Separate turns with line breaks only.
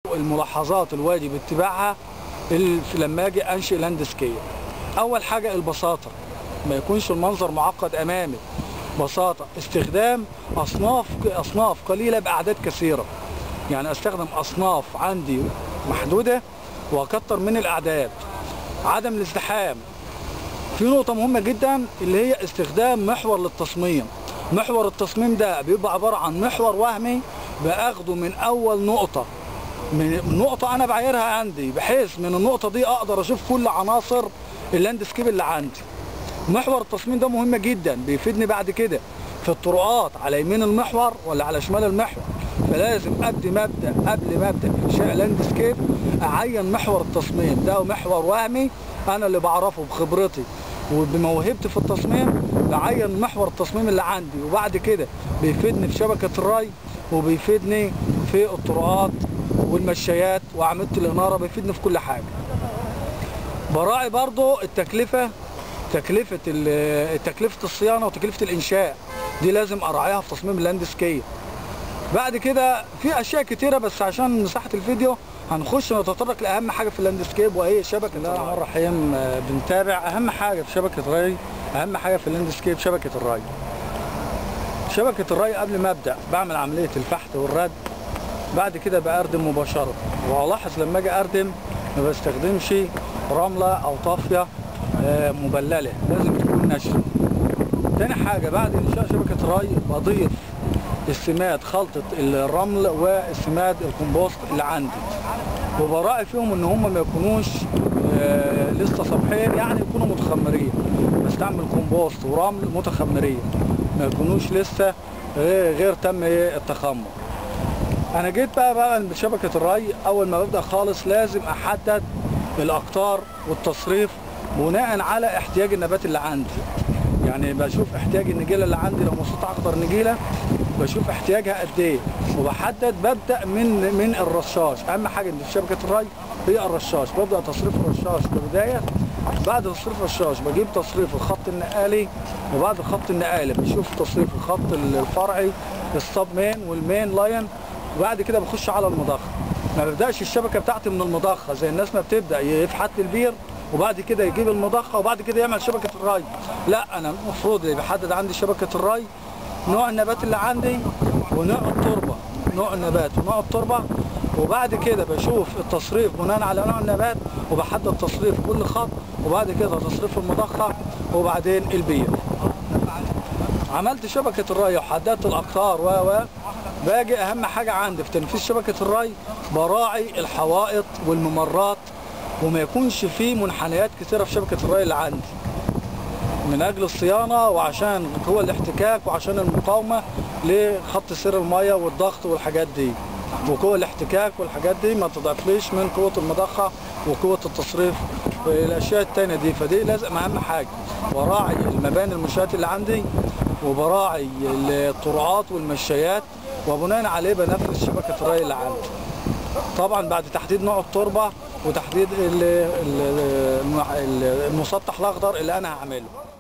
الملاحظات الواجب اتباعها ال- لما اجي انشئ لاندسكيب اول حاجه البساطه ما يكونش المنظر معقد امامي بساطه استخدام اصناف اصناف قليله باعداد كثيره يعني استخدم اصناف عندي محدوده واكتر من الاعداد عدم الازدحام في نقطة مهمة جدا اللي هي استخدام محور للتصميم محور التصميم ده بيبقى عبارة عن محور وهمي باخده من اول نقطة من نقطة انا بعايرها عندي بحيث من النقطة دي اقدر اشوف كل عناصر اللاندسكيب اللي عندي محور التصميم ده مهم جدا بيفيدني بعد كده في الطرقات على يمين المحور ولا على شمال المحور فلازم قبل ما ابدا قبل ما ابدا انشاء لاندسكيب اعين محور التصميم ده محور وهمي انا اللي بعرفه بخبرتي وبموهبتي في التصميم بعين محور التصميم اللي عندي وبعد كده بيفيدني في شبكة الري وبيفيدني في الطرقات والمشايات وعملية الإنارة بيفيدني في كل حاجة براعي برضو التكلفة تكلفة ال- تكلفة الصيانة وتكلفة الإنشاء دي لازم أراعيها في تصميم اللاندسكيب بعد كده في أشياء كتيرة بس عشان مساحة الفيديو هنخش نتطرق لأهم حاجة في اللاندسكيب وهي شبكة الله الرحمن الرحيم آه، بنتابع أهم حاجة في شبكة الري أهم حاجة في اللاندسكيب شبكة الري شبكة الري قبل ما أبدأ بعمل عملية الفحت والرد بعد كده بأردم مباشرة وألاحظ لما أجي أردم ما بستخدمش رملة أو طافية آه، مبللة لازم تكون ناشفة تاني حاجة بعد إنشاء شبكة ري بضيف السماد خلطة الرمل والسماد الكمبوست اللي عندي وبراعي فيهم ان هم ما يكونوش آه، لسه سطحين يعني يكونوا متخمرين بستعمل كومبوست ورمل متخمرين ما يكونوش لسه غير غير تم إيه التخمر انا جيت بقى بقى بشبكة الري اول ما ببدأ خالص لازم احدد الاقطار والتصريف بناء على احتياج النبات اللي عندي يعني بشوف احتياج النجيله اللي عندي لو مسطح اخضر نجيله بشوف احتياجها قد ايه وبحدد ببدا من من الرشاش اهم حاجه ان في شبكه الري هي الرشاش ببدا تصريف الرشاش كبدايه بعد تصريف الرشاش بجيب تصريف الخط النقالي وبعد الخط النقالي بشوف تصريف الخط الفرعي السب مين والمين لاين وبعد كده بخش على المضخه ما ببداش الشبكه بتاعتي من المضخه زي الناس ما بتبدا يفحت البير وبعد كده يجيب المضخه وبعد كده يعمل شبكه الري لا انا المفروض اللي بحدد عندي شبكه الري نوع النبات اللي عندي ونوع التربه نوع النبات ونوع التربه وبعد كده بشوف التصريف بناء على نوع النبات وبحدد تصريف كل خط وبعد كده تصريف المضخه وبعدين البير عملت شبكة الري وحددت الأقطار و و باجي أهم حاجة عندي في تنفيذ شبكة الري براعي الحوائط والممرات وما يكونش فيه منحنيات كتيرة في شبكة الري اللي عندي من أجل الصيانة وعشان قوة الاحتكاك وعشان المقاومة لخط سير المية والضغط والحاجات دي وقوة الاحتكاك والحاجات دي ما تضعفليش من قوة المضخة وقوة التصريف والأشياء التانية دي فدي لازم أهم حاجة وراعي المباني المنشآت اللي عندي وبراعي الطرقات والمشايات وبناء عليه بنفذ شبكة الري اللي عندي طبعا بعد تحديد نوع التربة وتحديد ال- ال- الم- المسطح الأخضر اللي أنا هعمله